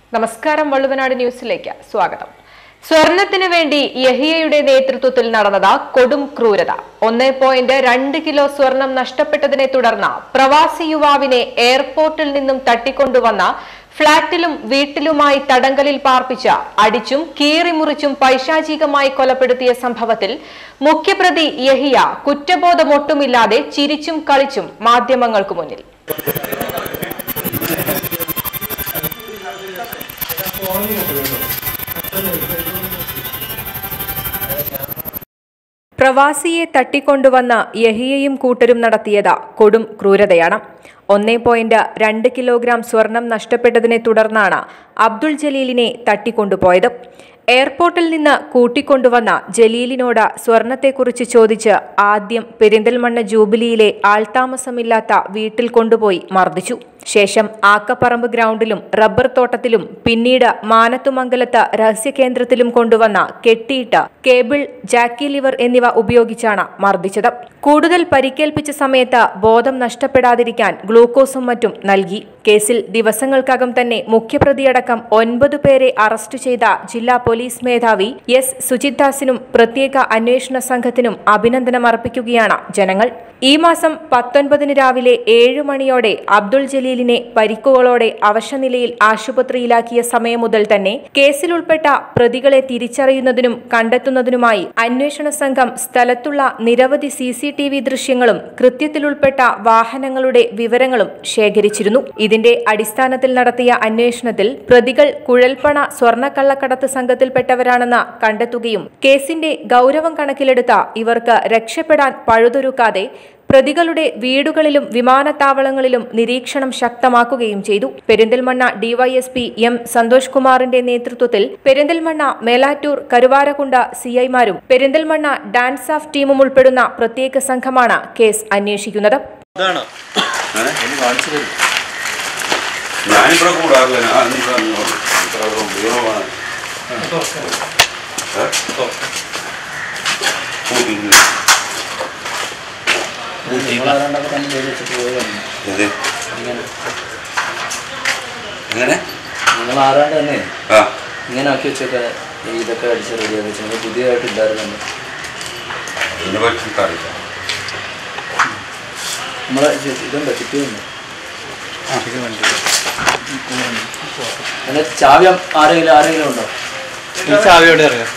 നമസ്കാരം വള്ളുവനാട് ന്യൂസിലേക്ക് സ്വാഗതം സ്വർണത്തിന് വേണ്ടി യഹിയയുടെ നേതൃത്വത്തിൽ നടന്നത് കൊടും ക്രൂരത ഒന്നേ പോയിന്റ് രണ്ട് കിലോ സ്വർണം നഷ്ടപ്പെട്ടതിനെ തുടർന്ന് പ്രവാസി യുവാവിനെ എയർപോർട്ടിൽ നിന്നും തട്ടിക്കൊണ്ടുവന്ന ഫ്ളാറ്റിലും വീട്ടിലുമായി തടങ്കലിൽ പാർപ്പിച്ച അടിച്ചും കീറിമുറിച്ചും പൈശാചികമായി കൊലപ്പെടുത്തിയ സംഭവത്തിൽ മുഖ്യപ്രതി യഹിയ കുറ്റബോധമൊട്ടുമില്ലാതെ ചിരിച്ചും കളിച്ചും മാധ്യമങ്ങൾക്ക് മുന്നിൽ പ്രവാസിയെ തട്ടിക്കൊണ്ടുവന്ന യഹിയയും കൂട്ടരും നടത്തിയത് കൊടും ക്രൂരതയാണ് ഒന്നേ പോയിന്റ് രണ്ട് കിലോഗ്രാം സ്വർണം നഷ്ടപ്പെട്ടതിനെ തുടർന്നാണ് അബ്ദുൾ ജലീലിനെ തട്ടിക്കൊണ്ടുപോയത് എയർപോർട്ടിൽ നിന്ന് കൂട്ടിക്കൊണ്ടുവന്ന ജലീലിനോട് സ്വർണത്തെക്കുറിച്ച് ചോദിച്ച് ആദ്യം പെരിന്തൽമണ്ണ ജൂബിലിയിലെ ആൾതാമസമില്ലാത്ത വീട്ടിൽ കൊണ്ടുപോയി മർദ്ദിച്ചു ശേഷം ആക്കപ്പറമ്പ് ഗ്രൗണ്ടിലും റബ്ബർ തോട്ടത്തിലും പിന്നീട് മാനത്തുമംഗലത്ത് രഹസ്യകേന്ദ്രത്തിലും കൊണ്ടുവന്ന കെട്ടിയിട്ട കേബിൾ ജാക്കി ലിവർ എന്നിവ ഉപയോഗിച്ചാണ് മർദ്ദിച്ചത് കൂടുതൽ പരിക്കേൽപ്പിച്ച സമയത്ത് ബോധം നഷ്ടപ്പെടാതിരിക്കാൻ ഗ്ലൂക്കോസും മറ്റും നൽകി കേസിൽ ദിവസങ്ങൾക്കകം തന്നെ മുഖ്യപ്രതിയടക്കം ഒൻപത് പേരെ അറസ്റ്റ് ചെയ്ത ജില്ലാ പോലീസ് മേധാവി എസ് സുജിത്ദാസിനും പ്രത്യേക അന്വേഷണ സംഘത്തിനും അഭിനന്ദനം അർപ്പിക്കുകയാണ് ജനങ്ങൾ ഈ മാസം പത്തൊൻപതിന് രാവിലെ ഏഴ് മണിയോടെ അബ്ദുൾ ജലീലിനെ പരിക്കുകളോടെ അവശനിലയിൽ ആശുപത്രിയിലാക്കിയ സമയം മുതൽ തന്നെ കേസിലുൾപ്പെട്ട പ്രതികളെ തിരിച്ചറിയുന്നതിനും കണ്ടെത്തുന്നതിനുമായി അന്വേഷണ സംഘം സ്ഥലത്തുള്ള നിരവധി സി സി ടി വി ദൃശ്യങ്ങളും കൃത്യത്തിലുൾപ്പെട്ട വാഹനങ്ങളുടെ വിവരങ്ങളും ശേഖരിച്ചിരുന്നു ഇതിന്റെ അടിസ്ഥാനത്തിൽ നടത്തിയ അന്വേഷണത്തിൽ പ്രതികൾ കുഴൽപ്പണ സ്വർണ്ണക്കള്ളക്കടത്ത് സംഘത്തിൽപ്പെട്ടവരാണെന്ന് കണ്ടെത്തുകയും കേസിന്റെ ഗൗരവം കണക്കിലെടുത്ത ഇവർക്ക് രക്ഷപ്പെടാൻ പഴുതൊരുക്കാതെ പ്രതികളുടെ വീടുകളിലും വിമാനത്താവളങ്ങളിലും നിരീക്ഷണം ശക്തമാക്കുകയും ചെയ്തു പെരിന്തൽമണ്ണ ഡിവൈഎസ്പി എം സന്തോഷ് കുമാറിന്റെ നേതൃത്വത്തിൽ പെരിന്തൽമണ്ണ മേലാറ്റൂർ കരുവാരക്കുണ്ട സിഐമാരും പെരിന്തൽമണ്ണ ഡാൻസ് ഓഫ് ടീമും ഉൾപ്പെടുന്ന പ്രത്യേക സംഘമാണ് കേസ് അന്വേഷിക്കുന്നത് ഇതാണ് ഞാനിവിടെ കൂടാറില്ല ഞാൻ ഇവിടെ ഇത്ര ഉപയോഗമാണ് നിങ്ങളാരണ്ടൊക്കെ തന്നെ ജോലി വെച്ചിട്ട് പോയതാണ് ഇത് എങ്ങനെ നിങ്ങൾ ആരാണ്ട് തന്നെ ആ ഇങ്ങനെ ആക്കി വെച്ചൊക്കെ ഈ ഇതൊക്കെ അടിച്ച് റെഡിയാക്കി വെച്ച് നിങ്ങൾ പുതിയതായിട്ട് ഇല്ലായിരുന്നു അതിനെ പറ്റി അറിയില്ല നമ്മളെ ചെ- ഇതുണ്ട് ചുറ്റുമുണ്ട് അങ്ങനെ ചാവി ആരെങ്കിലും ആരെങ്കിലും ഉണ്ടോ ചാവി എവിടെ അറിയാം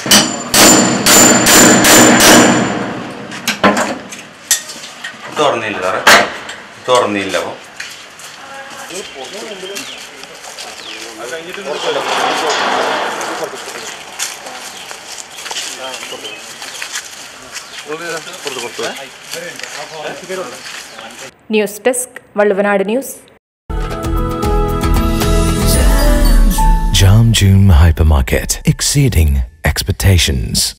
തുറന്നില്ല സാറേ തുറന്നില്ല അപ്പോൾ news desk Valluvanad news Jam June Hypermarket, exceeding expectations.